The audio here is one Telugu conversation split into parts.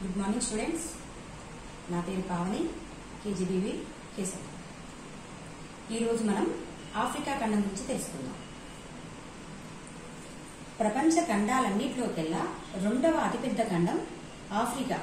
గుడ్ మార్నింగ్ స్టూడెంట్స్ నా పేరు పావని కేజీబీవి కేశవ్ ఈరోజు మనం ఆఫ్రికా ఖండం గురించి తెలుసుకుందాం ప్రపంచ ఖండాలన్నింటిలోకెల్లా రెండవ అతిపెద్ద ఖండం ఆఫ్రికా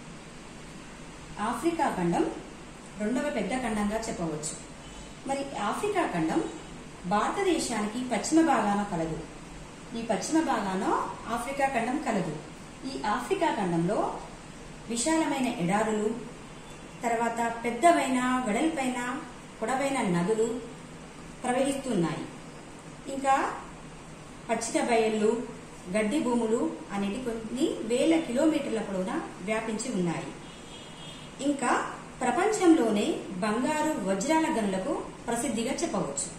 ఆఫ్రికా ఖండం రెండవ పెద్ద ఖండంగా చెప్పవచ్చు మరి ఆఫ్రికా ఖండం భారతదేశానికి పశ్చిమ భాగాన కలదు ఈ పశ్చిమ భాగాన ఆఫ్రికా ఖండం కలదు ఈ ఆఫ్రికా ఖండంలో విశాలమైన ఎడారులు తర్వాత పెద్దవైన వెడల్పైన పొడవైన నదులు ప్రవహిస్తున్నాయి ఇంకా పచ్చిక బయళ్ళు గడ్డి భూములు అనేటి కొన్ని వేల కిలోమీటర్ల పొడవున వ్యాపించి ఉన్నాయి ఇంకా ప్రపంచంలోనే బంగారు వజ్రాల గనులకు ప్రసిద్ధిగా చెప్పవచ్చు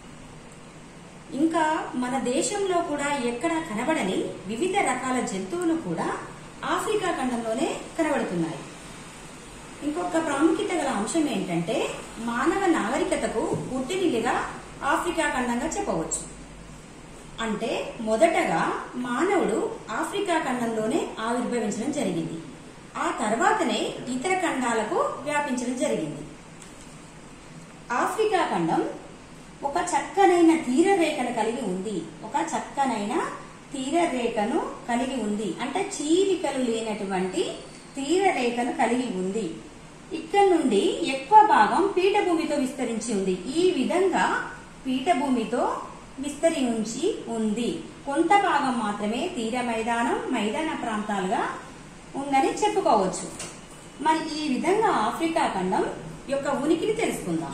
ఇంకా మన దేశంలో కూడా ఎక్కడ కనబడని వివిధ రకాల జంతువులు కూడా ఆఫ్రికా ఖండంలోనే కనబడుతున్నాయి ఇంకొక ప్రాముఖ్యత గల అంశం ఏంటంటే మానవ నాగరికతకు పుట్టినిల్లుగా ఆఫ్రికా ఖండంగా చెప్పవచ్చు అంటే మొదటగా మానవుడు ఆఫ్రికా ఖండంలోనే ఆవిర్భవించడం జరిగింది ఆ తర్వాతనే ఇతర ఖండాలకు వ్యాపించడం జరిగింది ఆఫ్రికా ఖండం ఒక చక్కనైన తీరరేఖను కలిగి ఉంది ఒక చక్కనైన తీరరేఖను కలిగి ఉంది అంటే చీలికలు లేనటువంటి తీరరేఖను కలిగి ఉంది ఇక్కడ నుండి ఎక్కువ భాగం పీఠభూమితో విస్తరించి ఉంది ఈ విధంగా పీఠభూమితో విస్తరించి ఉంది కొంత భాగం మాత్రమే తీర మైదానం మైదాన ప్రాంతాలుగా ఉందని చెప్పుకోవచ్చు మరి ఈ విధంగా ఆఫ్రికా ఖండం యొక్క ఉనికిని తెలుసుకుందాం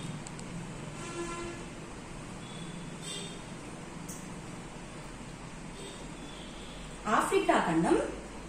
ఆఫ్రికా ఖండం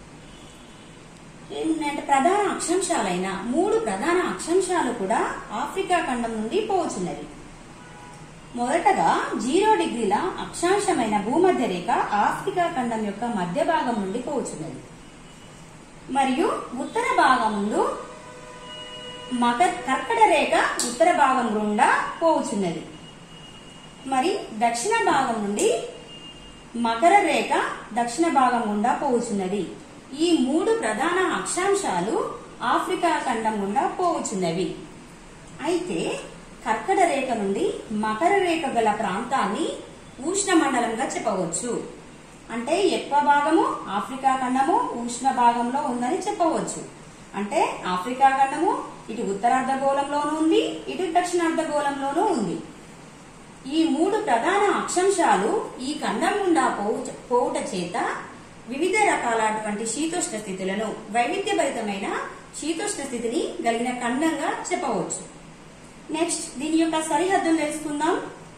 ఏంటంటే ప్రధాన అక్షాంశాలైన మూడు ప్రధాన అక్షాంశాలు కూడా ఆఫ్రికా ఖండం నుండి పోవచ్చున్నవి మొదటగా జీరో డిగ్రీల అక్షాంశమైన భూమధ్య రేఖ ఆఫ్రికా ఖండం యొక్క మధ్య భాగం నుండి పోవచ్చున్నది మరియు ఉత్తర భాగం ముందు మకర కర్కట రేఖ ఉత్తర భాగం గుండా పోవచ్చున్నది మరి దక్షిణ భాగం నుండి మకర రేఖ దక్షిణ భాగం గుండా పోవచ్చున్నది ఈ మూడు ప్రధాన అక్షాంశాలు ఆఫ్రికా ఖండం గుండా పోవచ్చున్నవి అయితే కర్కట రేఖ నుండి మకర రేఖ గల ప్రాంతాన్ని ఉష్ణ మండలంగా చెప్పవచ్చు అంటే ఎక్కువ భాగము ఆఫ్రికా ఖండము ఉష్ణ భాగంలో ఉందని చెప్పవచ్చు అంటే ఆఫ్రికా ఖండము ఇటు ఉత్తరార్ధగోళంలోనూ ఉంది ఇటు దక్షిణార్ధగోళంలోనూ ఉంది ఈ మూడు ప్రధాన అక్షాంశాలు ఈ ఖండం గుండా పోవుట పోవుట చేత వివిధ రకాలటువంటి శీతోష్ణ స్థితులను వైవిధ్యభరితమైన శీతోష్ణ స్థితిని కలిగిన ఖండంగా చెప్పవచ్చు నెక్స్ట్ దీని యొక్క సరిహద్దులు తెలుసుకుందాం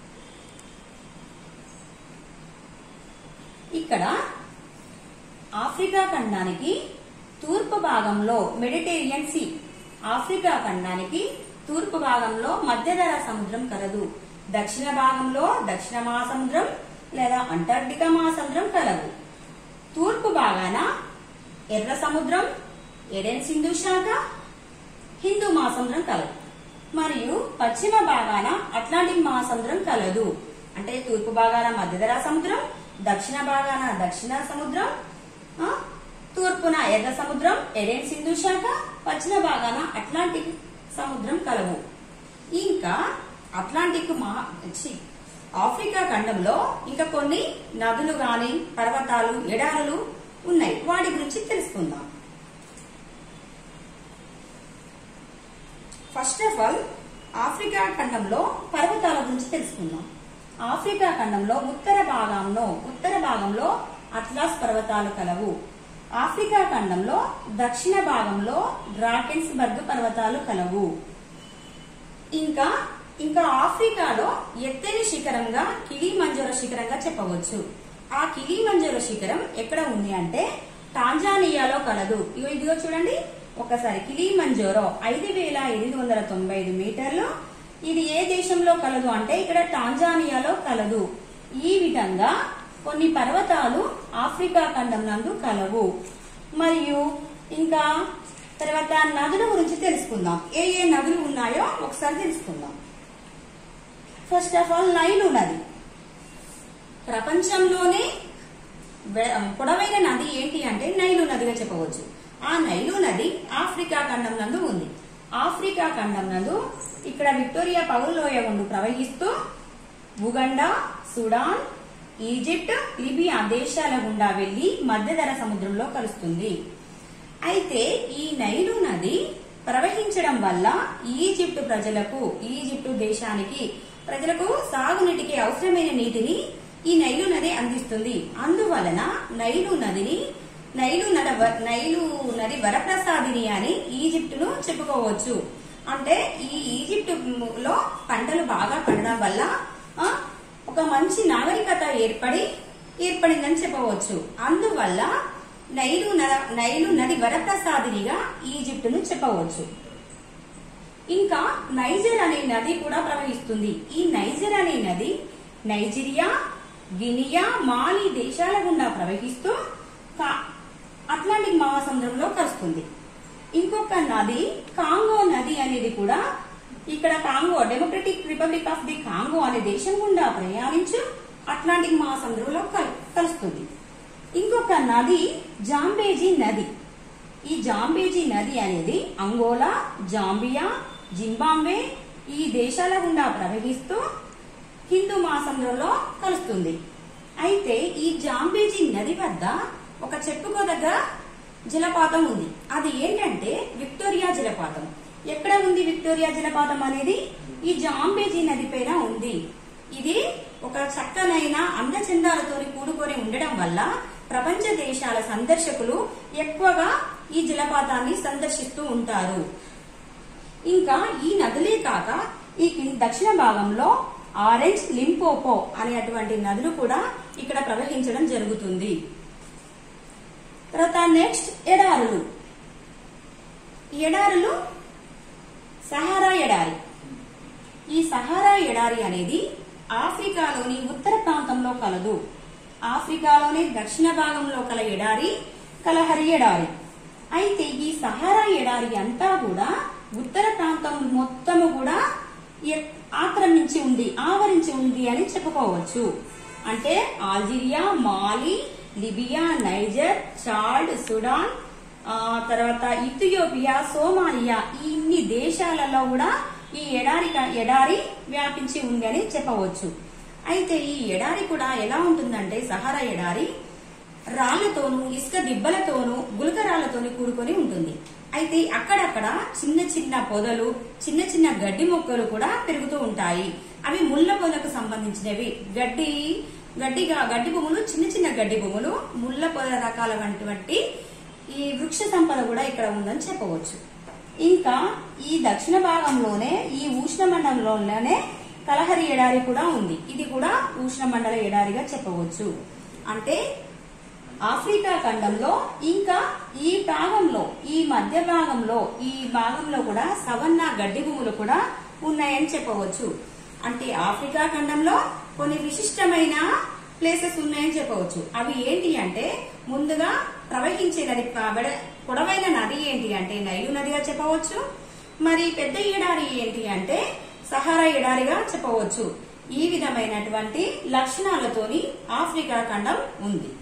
ఇక్కడ ఆఫ్రికా ఖండానికి తూర్పు భాగంలో మెడిటేరియన్ సీ ఆఫ్రికా ఖండానికి తూర్పు భాగంలో మధ్యధరా సముద్రం కలదు దక్షిణ భాగంలో దక్షిణ మహాసముద్రం లేదా అంటార్క్టికా మహాసముద్రం కలవు తూర్పు భాగాన ఎర్ర సముద్రం ఎడెన్ సింధు శాఖ హిందూ మహాసముద్రం కలదు మరియు పశ్చిమ భాగాన అట్లాంటిక్ మహాసముద్రం కలదు అంటే తూర్పు భాగాన మధ్యధరా సముద్రం దక్షిణ భాగాన దక్షిణ సముద్రం ఆ, తూర్పున ఎర్ర సముద్రం ఎడెన్ సింధు శాఖ పశ్చిమ భాగాన అట్లాంటిక్ సముద్రం కలవు ఇంకా అట్లాంటిక్ మహా ఛీ, ఆఫ్రికా ఖండంలో ఇంకా కొన్ని నదులు గాని పర్వతాలు ఎడారులు ఉన్నాయి వాటి గురించి తెలుసుకుందాం ఫస్ట్ ఆఫ్ ఆల్ ఆఫ్రికా ఖండంలో పర్వతాల గురించి తెలుసుకుందాం ఆఫ్రికా ఖండంలో ఉత్తర భాగంలో ఉత్తర భాగంలో అట్లాస్ పర్వతాలు కలవు ఆఫ్రికా ఖండంలో దక్షిణ భాగంలో డ్రాకెన్స్ బర్గ్ పర్వతాలు కలవు ఇంకా ఇంకా ఆఫ్రికాలో ఎత్తైన శిఖరంగా కిలిమంజోర శిఖరంగా చెప్పవచ్చు ఆ కిలిమంజోర శిఖరం ఎక్కడ ఉంది అంటే టాంజానియాలో కలదు ఇగో ఇదిగో చూడండి ఒకసారి కిలిమంజోరో ఐదు వేల ఎనిమిది వందల తొంభై ఐదు మీటర్లు ఇది ఏ దేశంలో కలదు అంటే ఇక్కడ టాంజానియాలో కలదు ఈ విధంగా కొన్ని పర్వతాలు ఆఫ్రికా ఖండం నందు కలవు మరియు ఇంకా తర్వాత నదుల గురించి తెలుసుకుందాం ఏ ఏ నదులు ఉన్నాయో ఒకసారి తెలుసుకుందాం ఫస్ట్ ఆఫ్ ఆల్ నైలు నది ప్రపంచంలోనే వె- పొడవైన నది ఏంటి అంటే నైలు నదిగా చెప్పవచ్చు ఆ నైలు నది ఆఫ్రికా ఖండం నందు ఉంది ఆఫ్రికా ఖండం నందు ఇక్కడ విక్టోరియా పౌలోయ గుండు ప్రవహిస్తూ ఉగండా సుడాన్ ఈజిప్ట్ లిబియా దేశాల గుండా వెళ్లి మధ్యధర సముద్రంలో కలుస్తుంది అయితే ఈ నైలు నది ప్రవహించడం వల్ల ఈజిప్టు ప్రజలకు ఈజిప్టు దేశానికి ప్రజలకు సాగునీటికి అవసరమైన నీటిని ఈ నైలు నది అందిస్తుంది అందువలన నైలు నదిని నైలు నడ నైలు నది వరప్రసాదిని అని ఈజిప్టును చెప్పుకోవచ్చు అంటే ఈ ఈజిప్టులో పంటలు బాగా పండడం వల్ల ఆ, ఒక మంచి నాగరికత ఏర్పడి ఏర్పడిందని చెప్పవచ్చు అందువల్ల నైలు న- నైలు నది వరప్రసాదినిగా ఈజిప్టును చెప్పవచ్చు ఇంకా నైజర్ అనే నది కూడా ప్రవహిస్తుంది ఈ నైజర్ అనే నది నైజీరియా గినియా మాలి దేశాల గుండా ప్రవహిస్తూ కా- అట్లాంటిక్ మహాసముద్రంలో కలుస్తుంది ఇంకొక నది కాంగో నది అనేది కూడా ఇక్కడ Congo Democratic Republic of the Congo అనే దేశం గుండా ప్రయాణించు అట్లాంటిక్ మహాసముద్రంలో కల్- కలుస్తుంది ఇంకొక నది జాంబేజీ నది ఈ జాంబేజీ నది అనేది అంగోలా జాంబియా జింబాంబే ఈ దేశాల గుండా ప్రవహిస్తూ హిందూ మహాసముద్రంలో కలుస్తుంది అయితే ఈ జాంబేజీ నది వద్ద ఒక చెప్పుకోదగ్గ జలపాతం ఉంది అది ఏంటంటే విక్టోరియా జలపాతం ఎక్కడ ఉంది విక్టోరియా జలపాతం అనేది ఈ జాంబేజీ నది పైన ఉంది ఇది ఒక చక్కనైన అందచందాలతో కూడుకొని ఉండడం వల్ల ప్రపంచ దేశాల సందర్శకులు ఎక్కువగా ఈ జలపాతాన్ని సందర్శిస్తూ ఉంటారు ఇంకా ఈ నదులే కాక ఈ కిం- దక్షిణ భాగంలో ఆరెంజ్ లింపోపో అనేటువంటి నదులు కూడా ఇక్కడ ప్రవహించడం జరుగుతుంది తర్వాత నెక్స్ట్ ఎడారులు ఈ ఎడారులు సహారా ఎడారి ఈ సహారా ఎడారి అనేది ఆఫ్రికాలోని ఉత్తర ప్రాంతంలో కలదు ఆఫ్రికాలోని దక్షిణ భాగంలో కల ఎడారి కలహరి ఎడారి అయితే ఈ సహారా ఎడారి అంతా కూడా ఉత్తర ప్రాంతం మొత్తము కూడా ఎ- ఆక్రమించి ఉంది ఆవరించి ఉంది అని చెప్పుకోవచ్చు అంటే Algeria Mali Libya Niger Chad Sudan ఆ తర్వాత ఇథియోపియా సోమాలియా ఈ ఇన్ని దేశాలలో కూడా ఈ ఎడారి క- ఎడారి వ్యాపించి ఉంది అని చెప్పవచ్చు అయితే ఈ ఎడారి కూడా ఎలా ఉంటుందంటే సహారా ఎడారి రాళ్లతోనూ ఇసుక దిబ్బలతోనూ గులకరాళ్లతోనూ కూడుకొని ఉంటుంది అయితే అక్కడక్కడ చిన్న చిన్న పొదలు చిన్న చిన్న గడ్డి మొక్కలు కూడా పెరుగుతూ ఉంటాయి అవి ముళ్ళ పొదలకు సంబంధించినవి గడ్డి గడ్డిగా గడ్డి భూములు చిన్న చిన్న గడ్డి భూములు ముళ్ళ పొద రకాల వంటి ఈ వృక్ష సంపద కూడా ఇక్కడ ఉందని చెప్పవచ్చు ఇంకా ఈ దక్షిణ భాగంలోనే ఈ ఉష్ణమండలంలోనే కలహరి ఎడారి కూడా ఉంది ఇది కూడా ఉష్ణమండల ఎడారిగా చెప్పవచ్చు అంటే ఆఫ్రికా ఖండంలో ఇంకా ఈ భాగంలో ఈ మధ్య భాగంలో ఈ భాగంలో కూడా సవన్నా గడ్డి భూములు కూడా ఉన్నాయని చెప్పవచ్చు అంటే ఆఫ్రికా ఖండంలో కొన్ని విశిష్టమైన ప్లేసెస్ ఉన్నాయని చెప్పవచ్చు అవి ఏంటి అంటే ముందుగా ప్రవహించే నది కాబడ- పొడవైన నది ఏంటి అంటే నైలు నదిగా చెప్పవచ్చు మరి పెద్ద ఎడారి ఏంటి అంటే సహారా ఎడారిగా చెప్పవచ్చు ఈ విధమైనటువంటి లక్షణాలతోని ఆఫ్రికా ఖండం ఉంది